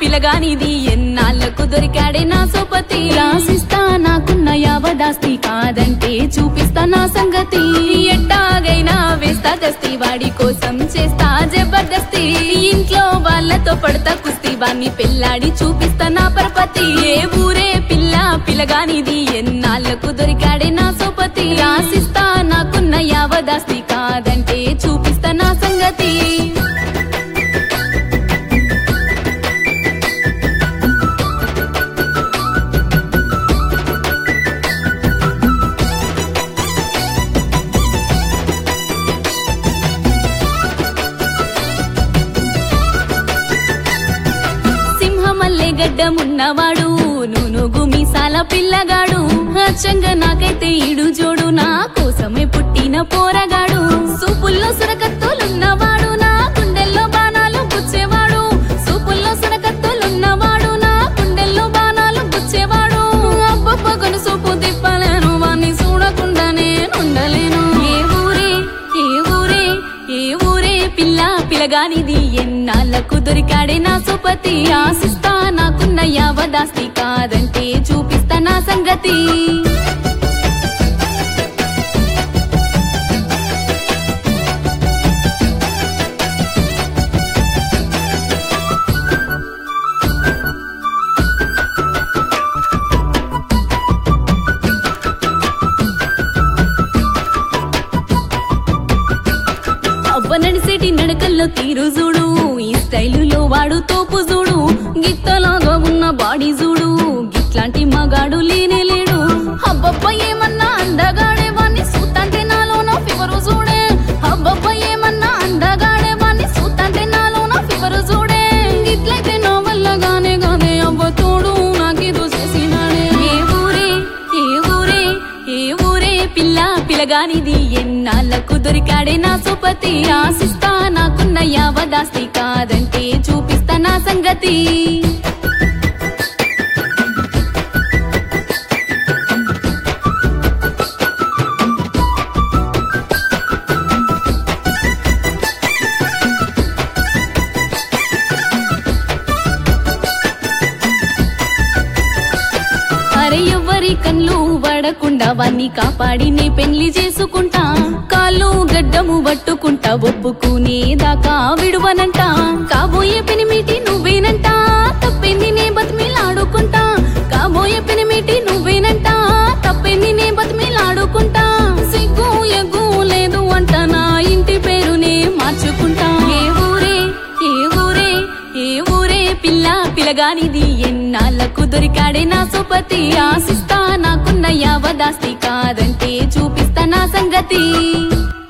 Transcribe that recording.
పిలగానిది ఎన్నాళ్లకు దొరికాడే నా సోపతి రాసిస్తా నాకున్న యావదాస్తి కాదంటే చూపిస్తా నా సంగతి ఎట్టాగైనా వేస్తా దస్తి వాడి కోసం చేస్తా జబర్దస్తి ఇంట్లో వాళ్ళతో పడతా కుస్తీ వాణ్ణి పెళ్ళాడి చూపిస్తా నా పరపతి ఏ ఊరే పిల్ల పిలగానిది ఎన్నాళ్లకు దొరికాడే నా సోపతి రాసిస్తా నాకున్న యావదాస్తి కాదంటే చూపిస్తా నా సంగతి సింహమల్లె గడ్డమున్నవాడు నూనుగు మీసాల పిల్లగాడు అచ్చంగా నాకైతే ఈడు జోడు నా కోసమే పుట్టిన పోరగాడు సూపుల్లో సురకత్తులున్నవాడు నా గుండెల్లో బాణాలు గుచ్చేవాడు సూపుల్లో సురకత్తులున్నవాడు నా గుండెల్లో బాణాలు గుచ్చేవాడు అబ్బబ్బ సూపు తిప్పలేను వాణ్ణి చూడకుండా నేనుండలేను ఏ ఊరే ఏ ఊరే ఏ ఊరే పిల్ల పిలగానిది ఎన్నాళ్లకు దొరికాడే నా సుపతి ఆశిస్తా నాకున్న యావదాస్తి కాదంటే చూపిస్తా నా సంగతి అవ్వ నడిసేటి నడకల్లో తీరు చూడు ఈ స్టైలులో వాడు తోపు చూడు గిత్తలాగా ఉన్న బాడీ చూడు గిట్లాంటి మగాడు లేనే లేడు అబ్బబ్బ ఏమన్నా అందగాడే వాణ్ణి సూతంటే నాలోన ఫివరు చూడే అబ్బబ్బ ఏమన్నా అందగాడే వాణ్ణి సూతంటే నాలోన ఫివరు చూడే గిట్లయితే నా వల్ల గానే గానే అవ్వ తోడు నాకేదో చేసినాడే ఏ ఊరే ఏ ఊరే ఏ ఊరే పిల్ల పిలగానిది ఎన్నాళ్లకు దొరికాడే నా సుపతి ఆశిస్తా నాకున్న యావదాస్తి కాదంటే చూపిస్తా నా సంగతి అరే ఎవ్వరి కళ్ళు వడకుండా వాన్ని కాపాడి నే పెళ్లి చేసుకుంటా కాళ్ళు గడ్డము పట్టుకుంటా ఒప్పుకునే దాకా విడువనంట కాబోయే పెనిమిటి నువ్వేనంట తప్పింది నే బతిమిలాడుకుంటా కాబోయే పెనిమిటి నువ్వేనంట తప్పింది నే బతిమిలాడుకుంటా సిగ్గు ఎగ్గు లేదు అంట నా ఇంటి పేరునే మార్చుకుంటా ఏ ఊరే ఏ ఊరే ఏ ఊరే పిల్ల పిలగానిది ఎన్నాళ్లకు దొరికాడే నా సుపతి ఆశిస్తా నాకున్న యావదాస్తి కాదంటే చూపిస్తా నా సంగతి